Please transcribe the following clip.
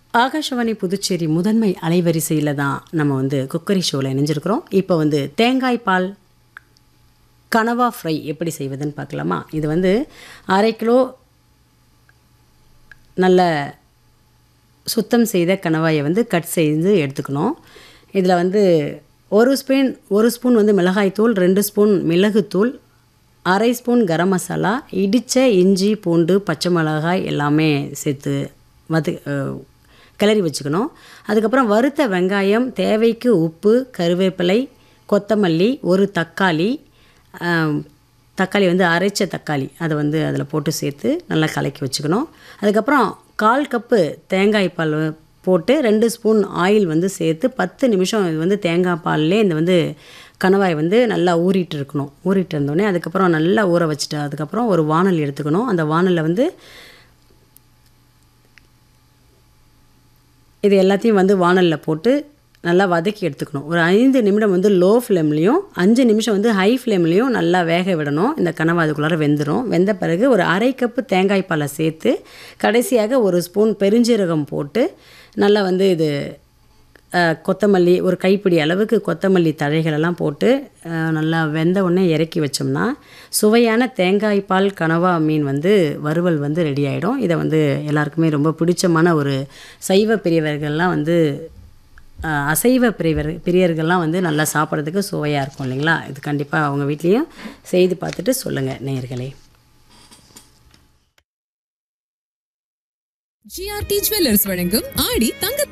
ஆகாஷவாணி புதுச்சேரி முதன்மை அலைவரிசையில் தான் நம்ம வந்து குக்கரி ஷோவில் இணைஞ்சிருக்கிறோம் இப்போ வந்து தேங்காய் பால் கனவா ஃப்ரை எப்படி செய்வதுன்னு பார்க்கலாமா இது வந்து அரை கிலோ நல்ல சுத்தம் செய்த கணவாயை வந்து கட் செய்து எடுத்துக்கணும் இதில் வந்து ஒரு ஸ்பூன் ஒரு ஸ்பூன் வந்து மிளகாய்த்தூள் ரெண்டு ஸ்பூன் மிளகுத்தூள் அரை ஸ்பூன் கரம் மசாலா இடித்த இஞ்சி பூண்டு பச்சை மிளகாய் எல்லாமே சேர்த்து வது அஹ், கிளறி வச்சுக்கணும் அதுக்கப்புறம் வறுத்த வெங்காயம் தேவைக்கு உப்பு கருவேப்பிலை கொத்தமல்லி ஒரு தக்காளி ஆம், தக்காளி வந்து அரைச்ச தக்காளி அதை வந்து அதில் போட்டு சேர்த்து நல்லா கலக்கி வச்சுக்கணும் அதுக்கப்புறம் கால் கப்பு தேங்காய் பால் போட்டு ரெண்டு ஸ்பூன் ஆயில் வந்து சேர்த்து பத்து நிமிஷம் இது வந்து தேங்காய் பால்லே இந்த வந்து கணவாய் வந்து நல்லா ஊறிட்டு இருக்கணும் ஊறிட்டு இருந்தோடனே அதுக்கப்புறம் நல்லா ஊற வச்சுட்டு அதுக்கப்புறம் ஒரு வானல் எடுத்துக்கணும் அந்த வானலில் வந்து இது எல்லாத்தையும் வந்து வானலில் போட்டு நல்லா வதக்கி எடுத்துக்கணும் ஒரு ஐந்து நிமிடம் வந்து லோ ஃப்ளேம்லேயும் அஞ்சு நிமிஷம் வந்து ஹை ஃப்ளேம்லேயும் நல்லா வேக விடணும் இந்த கனவா அதுக்குள்ளார வெந்துடும் வெந்த பிறகு ஒரு அரை கப்பு தேங்காய் பாலை சேர்த்து கடைசியாக ஒரு ஸ்பூன் பெருஞ்சீரகம் போட்டு நல்லா வந்து இது அஹ், கொத்தமல்லி ஒரு கைப்பிடி அளவுக்கு கொத்தமல்லி தழைகளெல்லாம் போட்டு அஹ், நல்லா வெந்த உடனே இறக்கி வச்சோம்னா சுவையான தேங்காய் பால் கனவா மீன் வந்து வறுவல் வந்து ரெடி ஆகிடும் இதை வந்து எல்லாருக்குமே ரொம்ப பிடிச்சமான ஒரு சைவ பிரியவர்கள்லாம் வந்து அஹ், அசைவ பிரியவர் பிரியர்கள்லாம் வந்து நல்லா சாப்பிட்றதுக்கு சுவையாக இருக்கும் இல்லைங்களா இது கண்டிப்பாக அவங்க வீட்லேயும் செய்து பார்த்துட்டு சொல்லுங்கள் நேயர்களே ஜிஆர்டி ஜுவல்லர்ஸ் வழங்கும் ஆடி தங்க